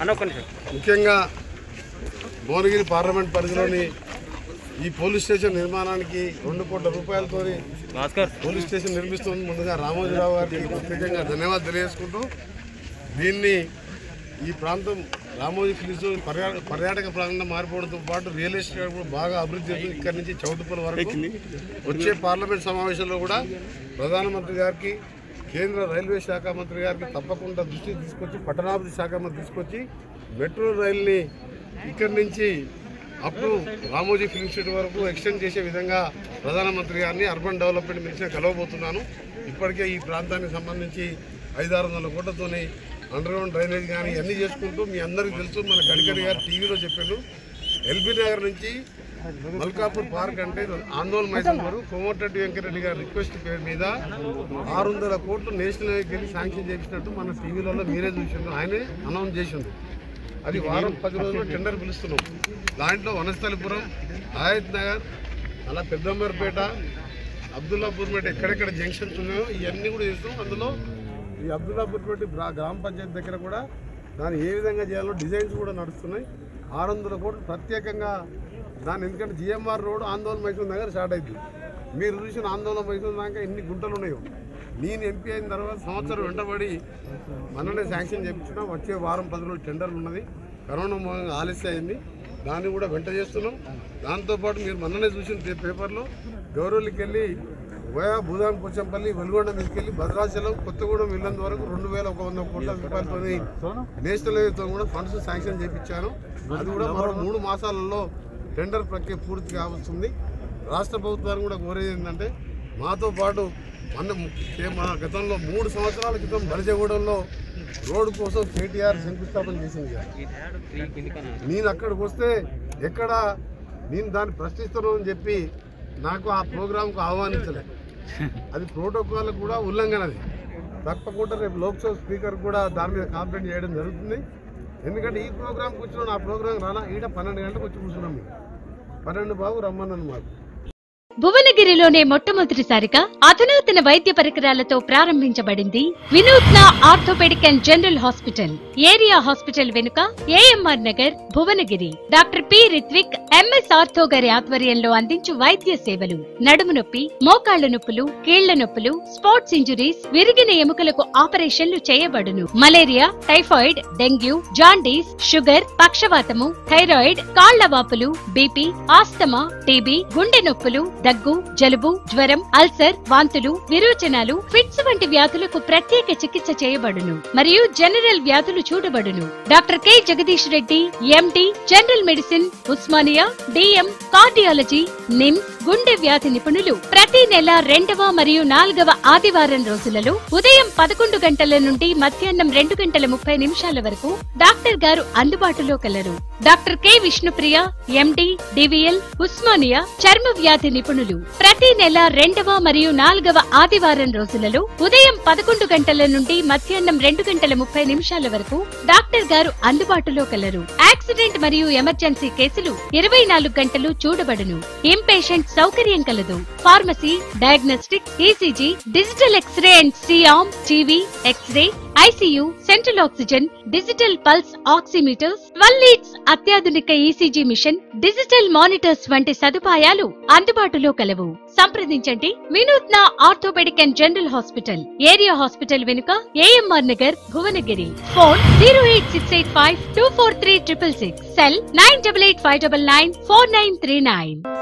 అన్న ఒక్క నిమిషం ముఖ్యంగా భువనగిరి పార్లమెంట్ పరిధిలోని ఈ పోలీస్ స్టేషన్ నిర్మాణానికి రెండు కోట్ల రూపాయలతోని భాస్కర్ పోలీస్ స్టేషన్ నిర్మిస్తుంది ముందుగా రామోజీరావు గారికి ప్రత్యేకంగా ధన్యవాదాలు తెలియజేసుకుంటూ దీన్ని ఈ ప్రాంతం రామోజీ ఫిలిస్ పర్యాటక పర్యాటక ప్రాంతం మారిపోవడంతో పాటు రియల్ ఎస్టేట్ కూడా బాగా అభివృద్ధి చెందుతుంది ఇక్కడి నుంచి చౌటుపల్లి వరకు వచ్చే పార్లమెంట్ సమావేశంలో కూడా ప్రధానమంత్రి గారికి కేంద్ర రైల్వే శాఖ మంత్రి గారికి తప్పకుండా దృష్టికి తీసుకొచ్చి పట్టణాభివృద్ధి శాఖ మంత్రి తీసుకొచ్చి మెట్రో రైల్ని ఇక్కడి నుంచి up to Ramoji film city వరకు ఎక్స్టెండ్ చేసే విధంగా ప్రధానమంత్రి గారిని అర్బన్ డెవలప్మెంట్ మినిస్టర్ కలవబోతున్నాను ఇప్పటికే ఈ ప్రాంతానికి సంబంధించి ఐదారు వందల కోట్లతోని అండర్ గ్రౌండ్ డ్రైనేజ్ కానీ ఇవన్నీ చేసుకుంటూ మీ అందరికీ తెలుసు మన గడ్కరీ గారు టీవీలో చెప్పారు ఎల్బీ నగర్ నుంచి మల్కాపూర్ పార్క్ అంటే ఆందోళన మైసూర్ వరకు కోమటిరెడ్డి వెంకరెడ్డి గారి రిక్వెస్ట్ పేరు మీద ఆరు వందల కోట్లు నేషనల్ హైవేకి వెళ్ళి శాంక్షన్ చేసినట్టు మన టీవీలలో మీరే చూసిండ్రు ఆయనే అనౌన్స్ చేసిండ్రు అది వారం పది రోజుల్లో టెండర్ పిలుస్తున్నాం దాంట్లో వనస్థలిపురం ఆయత్ నగర్ అలా పెద్దంబర్పేట అబ్దుల్లాపూర్పేట ఎక్కడెక్కడ జంక్షన్స్ ఉన్నాయో ఇవన్నీ కూడా చేస్తాం అందులో ఈ అబ్దుల్లాపూర్పేట గ్రా- గ్రామ పంచాయతీ దగ్గర కూడా దాన్ని ఏ విధంగా చేయాలో డిజైన్స్ కూడా నడుస్తున్నాయి ఆరు వందల కోట్లు ప్రత్యేకంగా దాని ఎందుకంటే జిఎంఆర్ రోడ్ ఆందోళన మైసూర్ దగ్గర స్టార్ట్ అయింది మీరు చూసిన ఆందోళన మైసూర్ దాకా ఎన్ని గుంటలు ఉన్నాయో నేను ఎంపీ అయిన తర్వాత సంవత్సరం వెంటబడి మననే శాంక్షన్ చేయించిన వచ్చే వారం పది రోజులు టెండర్లు ఉన్నది కరోనా మూలంగా ఆలస్యం అయింది దాన్ని కూడా వెంట చేస్తున్నాం దాంతోపాటు మీరు మొన్ననే చూసిన పే- పేపర్లో గౌరవులకి వెళ్ళి వయా భూదాన్ పోచంపల్లి వెలుగొండ మీదకెళ్ళి భద్రాచలం కొత్తగూడెం వెళ్ళినంత వరకు రెండు వేల ఒక వంద కోట్ల రూపాయలతో నేషనల్ హైవేతో కూడా ఫండ్స్ శాంక్షన్ చేయించాను అది కూడా మరో మూడు మాసాలలో టెండర్ ప్రక్రియ పూర్తి కావస్తుంది రాష్ట్ర ప్రభుత్వాన్ని కూడా కోరేది ఏంటంటే మాతో పాటు మన కే- మన గతంలో మూడు సంవత్సరాల క్రితం బలిజగూడెంలో రోడ్డు కోసం కేటీఆర్ శంకుస్థాపన చేసింది కదా. నేను అక్కడికి వస్తే ఎక్కడ నేను దాన్ని ప్రశ్నిస్తున్నాను అని చెప్పి నాకు ఆ ప్రోగ్రాంకు ఆహ్వానించలే అది ప్రోటోకాల్ కూడా ఉల్లంఘన అది తప్పకుండా రేపు లోక్సభ స్పీకర్ కూడా దాని మీద కాంప్లైంట్ చేయడం జరుగుతుంది ఎందుకంటే ఈ ప్రోగ్రాంకి వచ్చిన ఆ ప్రోగ్రాం రానా ఈడ పన్నెండు గంటలకు వచ్చి కూర్చున్నాం మేము పన్నెండు బాబు రమ్మన్నాను మాకు భువనగిరిలోనే మొట్టమొదటిసారిగా అధునాతన వైద్య పరికరాలతో ప్రారంభించబడింది Vinutna orthopedic and general hospital area hospital వెనుక AMR Nagar Bhuvanagiri doctor P Rithvik MS ortho గారి ఆధ్వర్యంలో అందించు వైద్య సేవలు నడుము నొప్పి మోకాళ్ల నొప్పులు కీళ్ల నొప్పులు స్పోర్ట్స్ ఇంజురీస్ విరిగిన ఎముకలకు ఆపరేషన్లు చేయబడును malaria typhoid dengue jaundice sugar పక్షవాతము థైరాయిడ్ కాళ్ల వాపులు బీపీ ఆస్తమా టీబీ గుండె నొప్పులు దగ్గు జలుబు జ్వరం అల్సర్ వాంతులు విరోచనాలు ఫిట్స్ వంటి వ్యాధులకు ప్రత్యేక చికిత్స చేయబడును మరియు జనరల్ వ్యాధులు చూడబడును doctor K Jagadish Reddy MD general medicine Osmania DM cardiology NIMS గుండె వ్యాధి నిపుణులు ప్రతి నెల రెండవ మరియు నాలుగవ ఆదివారం రోజులలో ఉదయం పదకొండు గంటల నుండి మధ్యాహ్నం రెండు గంటల ముప్పై నిమిషాల వరకు డాక్టర్ గారు అందుబాటులో కలరు doctor K Vishnupriya MD DVL Osmania చర్మ వ్యాధి నిపుణులు ప్రతి నెల రెండవ మరియు నాలుగవ ఆదివారం రోజులలో ఉదయం పదకొండు గంటల నుండి మధ్యాహ్నం రెండు గంటల ముప్పై నిమిషాల వరకు డాక్టర్ గారు అందుబాటులో కలరు యాక్సిడెంట్ మరియు ఎమర్జెన్సీ కేసులు ఇరవై నాలుగు గంటలు చూడబడును ఇంపేషెంట్ సౌకర్యం కలదు pharmacy diagnostic ECG digital X ray and C arm TV X ray ICU central oxygen digital pulse oximeters twelve leads అత్యాధునిక ఈసీజీ మిషన్ డిజిటల్ మానిటర్స్ వంటి సదుపాయాలు అందుబాటులో కలవు సంప్రదించండి Vinutna orthopedic and general hospital area hospital వెనుక AMR Nagar Bhuvanagiri phone zero eight six eight five two four three triple six cell nine double eight five double nine four nine three nine